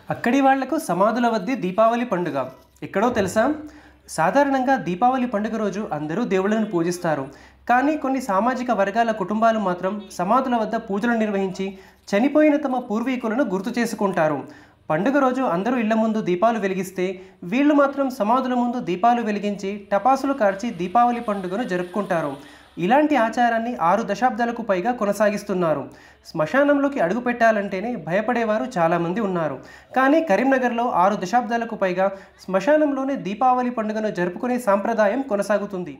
అక్కడి వాళ్లకు సమాధుల వద్దే దీపావళి పండుగ ఎక్కడో తెలుసా సాధారణంగా దీపావళి పండుగ రోజు అందరూ దేవుళ్ళను పూజిస్తారు కానీ కొన్ని సామాజిక వర్గాల కుటుంబాలు మాత్రం సమాధుల వద్ద పూజలు నిర్వహించి చనిపోయిన తమ పూర్వీకులను గుర్తు చేసుకుంటారు పండుగ రోజు అందరూ ఇళ్ల ముందు దీపాలు వెలిగిస్తే వీళ్ళు మాత్రం సమాధుల ముందు దీపాలు వెలిగించి టపాసులు కార్చి దీపావళి పండుగను జరుపుకుంటారు ఇలాంటి ఆచారాన్ని ఆరు దశాబ్దాలకు పైగా కొనసాగిస్తున్నారు శ్మశానంలోకి అడుగు పెట్టాలంటేనే భయపడేవారు చాలామంది ఉన్నారు కానీ కరీంనగర్లో ఆరు దశాబ్దాలకు పైగా శ్మశానంలోనే దీపావళి పండుగను జరుపుకునే సాంప్రదాయం కొనసాగుతుంది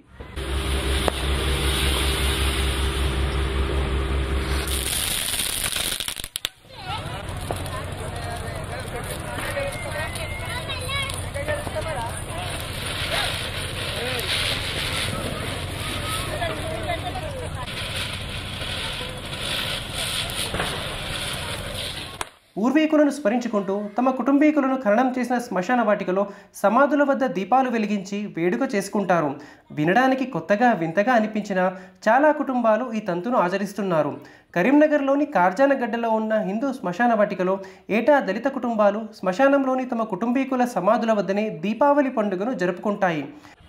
పూర్వీకులను స్మరించుకుంటూ తమ కుటుంబీకులను ఖననం చేసిన శ్మశాన వాటికలో సమాధుల వద్ద దీపాలు వెలిగించి వేడుక చేసుకుంటారు వినడానికి కొత్తగా వింతగా అనిపించిన చాలా కుటుంబాలు ఈ తంతును ఆచరిస్తున్నారు కరీంనగర్లోని కార్జానగడ్డలో ఉన్న హిందూ శ్మశాన వాటికలో ఏటా దళిత కుటుంబాలు శ్మశానంలోని తమ కుటుంబీకుల సమాధుల వద్దనే దీపావళి పండుగను జరుపుకుంటాయి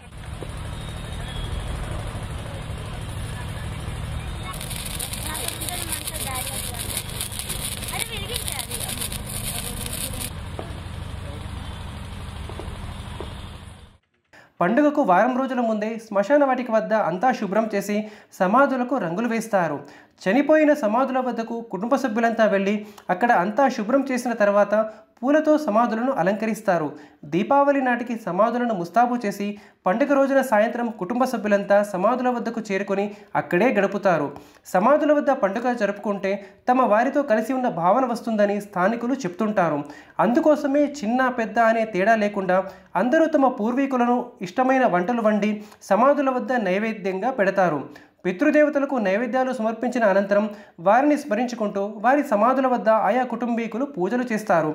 అది విరిగించాలి పండుగకు వారం రోజుల ముందే శ్మశాన వాటిక వద్ద అంతా శుభ్రం చేసి సమాధులకు రంగులు వేస్తారు చనిపోయిన సమాధుల వద్దకు కుటుంబ సభ్యులంతా వెళ్ళి అక్కడ అంతా శుభ్రం చేసిన తర్వాత పూలతో సమాధులను అలంకరిస్తారు దీపావళి నాటికి సమాధులను ముస్తాబు చేసి పండుగ రోజున సాయంత్రం కుటుంబ సభ్యులంతా సమాధుల వద్దకు చేరుకొని అక్కడే గడుపుతారు సమాధుల వద్ద పండుగ జరుపుకుంటే తమ వారితో కలిసి ఉన్న భావన వస్తుందని స్థానికులు చెప్తుంటారు అందుకోసమే చిన్న పెద్ద అనే తేడా లేకుండా అందరూ తమ పూర్వీకులను ఇష్టమైన వంటలు వండి సమాధుల వద్ద నైవేద్యంగా పెడతారు పితృదేవతలకు నైవేద్యాలు సమర్పించిన అనంతరం వారిని స్మరించుకుంటూ వారి సమాధుల వద్ద ఆయా కుటుంబీకులు పూజలు చేస్తారు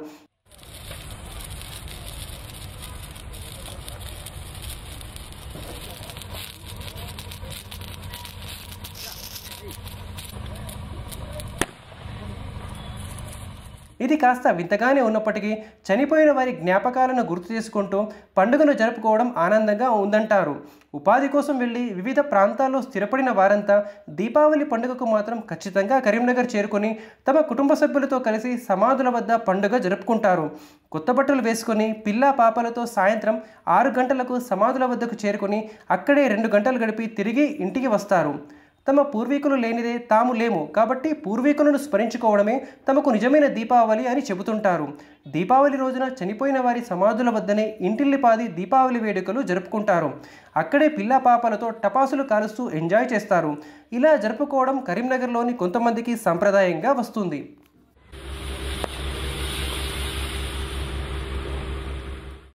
ఇది కాస్త వింతగానే ఉన్నప్పటికీ చనిపోయిన వారి జ్ఞాపకాలను గుర్తు చేసుకుంటూ పండుగను జరుపుకోవడం ఆనందంగా ఉందంటారు ఉపాధి కోసం వెళ్ళి వివిధ ప్రాంతాల్లో స్థిరపడిన వారంతా దీపావళి పండుగకు మాత్రం ఖచ్చితంగా కరీంనగర్ చేరుకొని తమ కుటుంబ సభ్యులతో కలిసి సమాధుల వద్ద పండుగ జరుపుకుంటారు కొత్త బట్టలు వేసుకొని పిల్ల పాపలతో సాయంత్రం ఆరు గంటలకు సమాధుల వద్దకు చేరుకొని అక్కడే రెండు గంటలు గడిపి తిరిగి ఇంటికి వస్తారు తమ పూర్వీకులు లేనిదే తాము లేము కాబట్టి పూర్వీకులను స్మరించుకోవడమే తమకు నిజమైన దీపావళి అని చెబుతుంటారు దీపావళి రోజున చనిపోయిన వారి సమాధుల వద్దనే ఇంటిల్లిపాది దీపావళి వేడుకలు జరుపుకుంటారు అక్కడే పిల్ల పాపలతో టపాసులు కాలుస్తూ ఎంజాయ్ చేస్తారు ఇలా జరుపుకోవడం కరీంనగర్లోని కొంతమందికి సంప్రదాయంగా వస్తుంది